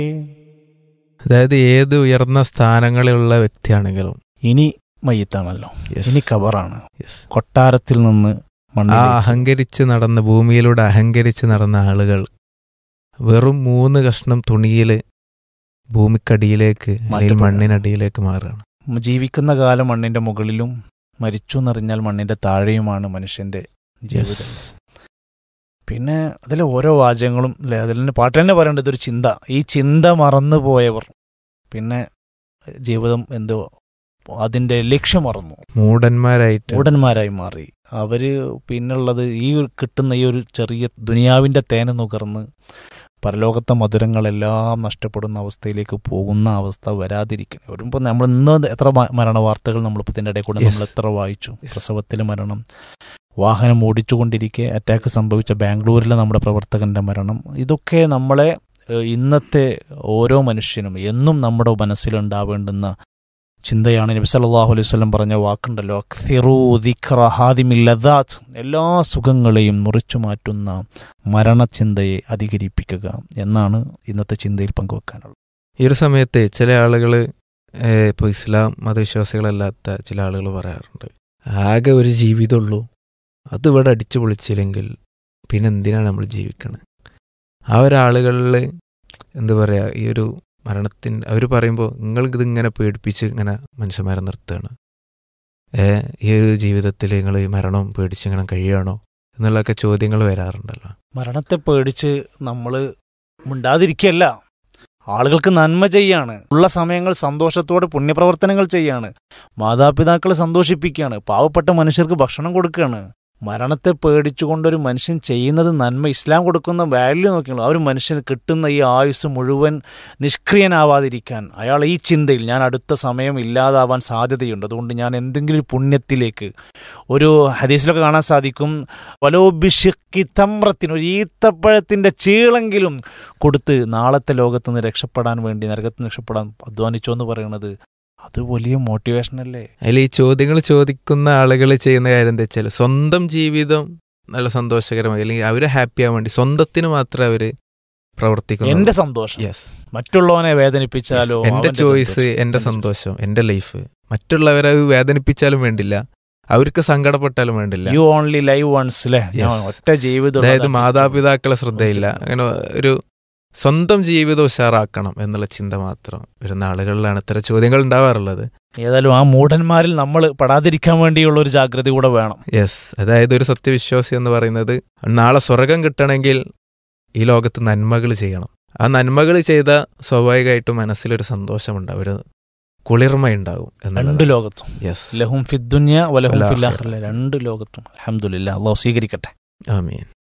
അതായത് ഏത് ഉയർന്ന സ്ഥാനങ്ങളിലുള്ള വ്യക്തിയാണെങ്കിലും ഇനി മയ്യത്താണല്ലോ yes, ഇനി കബറാണ് yes. കൊട്ടാരത്തിൽ നിന്ന് ആ മണ്ണിൽ അഹങ്കരിച്ച് നടന്ന ഭൂമിയിലൂടെ അഹങ്കരിച്ച് നടന്ന ആളുകൾ വെറും മൂന്ന് കഷ്ണം തുണിയിൽ ഭൂമിക്കടിയിലേക്ക് അല്ലെങ്കിൽ മാറ്റപ്പെടുക. മണ്ണിനടിയിലേക്ക് മാറുകയാണ് ജീവിക്കുന്ന കാലം മണ്ണിന്റെ മുകളിലും മരിച്ചു എന്നറിഞ്ഞാൽ മണ്ണിന്റെ താഴെയുമാണ് മനുഷ്യന്റെ ജീവിതം പിന്നെ അതിൽ ഓരോ വാചകങ്ങളും അല്ലെ അതിൽ തന്നെ പാട്ട് തന്നെ പറയേണ്ടത് ഒരു ചിന്ത ഈ ചിന്ത മറന്നുപോയവർ പിന്നെ ജീവിതം എന്തോ അതിന്റെ ലക്ഷ്യം മറന്നു മൂടന്മാരായിട്ട് മൂടന്മാരായി മാറി അവര് പിന്നുള്ളത് ഈ ഒരു കിട്ടുന്ന ഈ ഒരു ചെറിയ ദുനിയാവിന്റെ തേന് നുകർന്ന് പരലോകത്തെ മധുരങ്ങളെല്ലാം നഷ്ടപ്പെടുന്ന അവസ്ഥയിലേക്ക് പോകുന്ന അവസ്ഥ വരാതിരിക്കണം വരുമ്പോൾ നമ്മൾ ഇന്ന് എത്ര മ- മരണ വാർത്തകൾ നമ്മളിപ്പോൾ ഇതിൻ്റെ ഇടയിൽ കൂടെ Yes. നമ്മൾ എത്ര വായിച്ചു Yes. പ്രസവത്തിലെ മരണം വാഹനം ഓടിച്ചുകൊണ്ടിരിക്കെ അറ്റാക്ക് സംഭവിച്ച ബാംഗ്ലൂരിലെ നമ്മുടെ പ്രവർത്തകന്റെ മരണം ഇതൊക്കെ നമ്മളെ ഏഹ്, ഇന്നത്തെ ഓരോ മനുഷ്യനും എന്നും നമ്മുടെ മനസ്സിലുണ്ടാവേണ്ടുന്ന ചിന്തയാണ് നബി സല്ലല്ലാഹു അലൈഹി വസല്ലം പറഞ്ഞ വാക്കുണ്ടല്ലോ അക്സിറു ദിക്റ ഹാദിമിൽ ലദാത്ത് എല്ലാ സുഖങ്ങളെയും മുറിച്ചു മാറ്റുന്ന മരണചിന്തയെ അധികരിപ്പിക്കുക എന്നാണ് ഇന്നത്തെ ചിന്തയിൽ പങ്കുവെക്കാനുള്ളത് ഈ ഒരു സമയത്ത് ചില ആളുകൾ ഇപ്പോൾ ഇസ്ലാം മതവിശ്വാസികളല്ലാത്ത ചില ആളുകൾ പറയാറുണ്ട് ആകെ ഒരു ജീവിതമുള്ളൂ അത് ഇവിടെ അടിച്ചു പൊളിച്ചില്ലെങ്കിൽ പിന്നെ എന്തിനാണ് നമ്മൾ ജീവിക്കണത് ആ ഒരാളുകളിൽ എന്താ പറയുക ഈ ഒരു മരണത്തിൻ്റെ അവർ പറയുമ്പോൾ നിങ്ങൾക്ക് ഇതിങ്ങനെ പേടിപ്പിച്ച് ഇങ്ങനെ മനുഷ്യന്മാരെ നിർത്തുകയാണ് ഏ ഈ ഒരു ജീവിതത്തിൽ നിങ്ങൾ ഈ മരണം പേടിച്ച് ഇങ്ങനെ കഴിയുകയാണോ എന്നുള്ളൊക്കെ ചോദ്യങ്ങൾ വരാറുണ്ടല്ലോ മരണത്തെ പേടിച്ച് നമ്മൾ മിണ്ടാതിരിക്കല്ല ആളുകൾക്ക് നന്മ ചെയ്യാണ് ഉള്ള സമയങ്ങൾ സന്തോഷത്തോടെ പുണ്യപ്രവർത്തനങ്ങൾ ചെയ്യാണ് മാതാപിതാക്കളെ സന്തോഷിപ്പിക്കുകയാണ് പാവപ്പെട്ട മനുഷ്യർക്ക് ഭക്ഷണം കൊടുക്കുകയാണ് മരണത്തെ പേടിച്ചുകൊണ്ടൊരു മനുഷ്യൻ ചെയ്യുന്നത് നന്മ ഇസ്ലാം കൊടുക്കുന്ന വാല്യൂ നോക്കിയുള്ളൂ ആ ഒരു മനുഷ്യന് കിട്ടുന്ന ഈ ആയുസ് മുഴുവൻ നിഷ്ക്രിയനാവാതിരിക്കാൻ അയാൾ ഈ ചിന്തയിൽ ഞാൻ അടുത്ത സമയം ഇല്ലാതാവാൻ സാധ്യതയുണ്ട് അതുകൊണ്ട് ഞാൻ എന്തെങ്കിലും ഒരു പുണ്യത്തിലേക്ക് ഒരു ഹദീസിലൊക്കെ കാണാൻ സാധിക്കും വലോബിഷിക്കി തമ്രത്തിന് ഒരു ഈത്തപ്പഴത്തിൻ്റെ ചീളെങ്കിലും കൊടുത്ത് നാളത്തെ ലോകത്ത് നിന്ന് രക്ഷപ്പെടാൻ വേണ്ടി നരകത്ത് നിന്ന് രക്ഷപ്പെടാൻ അധ്വാനിച്ചോ എന്ന് പറയുന്നത് അത് വലിയ മോട്ടിവേഷൻ അല്ലേ അതിൽ ഈ ചോദ്യങ്ങൾ ചോദിക്കുന്ന ആളുകൾ ചെയ്യുന്ന കാര്യം എന്താ വെച്ചാൽ സ്വന്തം ജീവിതം നല്ല സന്തോഷകരമായി അല്ലെങ്കിൽ അവരെ ഹാപ്പി ആവാൻ വേണ്ടി സ്വന്തത്തിന് മാത്രമേ അവര് പ്രവർത്തിക്കുന്നു എന്റെ സന്തോഷം യെസ് മറ്റുള്ളവനെ വേദനിപ്പിച്ചാലോ എന്റെ അവന്റെ ചോയ്സ് സന്തോഷം. എന്റെ സന്തോഷം എന്റെ ലൈഫ് മറ്റുള്ളവരെ അത് വേദനിപ്പിച്ചാലും വേണ്ടില്ല അവർക്ക് സങ്കടപ്പെട്ടാലും വേണ്ടില്ല യു ഓൺലി ലൈവ് വൺസ് അല്ലേ Yes. ഒറ്റ ജീവിതം അതായത് മാതാപിതാക്കളെ ശ്രദ്ധയില്ല അങ്ങനെ ഒരു സ്വന്തം ജീവിതം ഉഷാറാക്കണം എന്നുള്ള ചിന്ത മാത്രം വരുന്ന ആളുകളിലാണ് ഇത്തരം ചോദ്യങ്ങൾ ഉണ്ടാവാറുള്ളത് ഏതായാലും ആ മൂഢന്മാരിൽ നമ്മൾ പെടാതിരിക്കാൻ വേണ്ടിയുള്ള ഒരു ജാഗ്രത കൂടെ വേണം യെസ് അതായത് ഒരു സത്യവിശ്വാസി എന്ന് പറയുന്നത് നാളെ സ്വർഗം കിട്ടണമെങ്കിൽ ഈ ലോകത്ത് നന്മകൾ ചെയ്യണം ആ നന്മകൾ ചെയ്ത സ്വാഭാവികമായിട്ടും മനസ്സിലൊരു സന്തോഷമുണ്ടാവും ഒരു കുളിർമയുണ്ടാവും രണ്ട് എന്നുള്ളത് ലോകത്തും യെസ് ലഹും ഫിദ്ദുന്യ വലഹും വൽ ഫിൽ ആഖിറ. ആഖിറ. രണ്ട് ലോകത്തും അൽഹംദുലില്ലാ അള്ളാഹു സ്വീകരിക്കട്ടെ ആമീൻ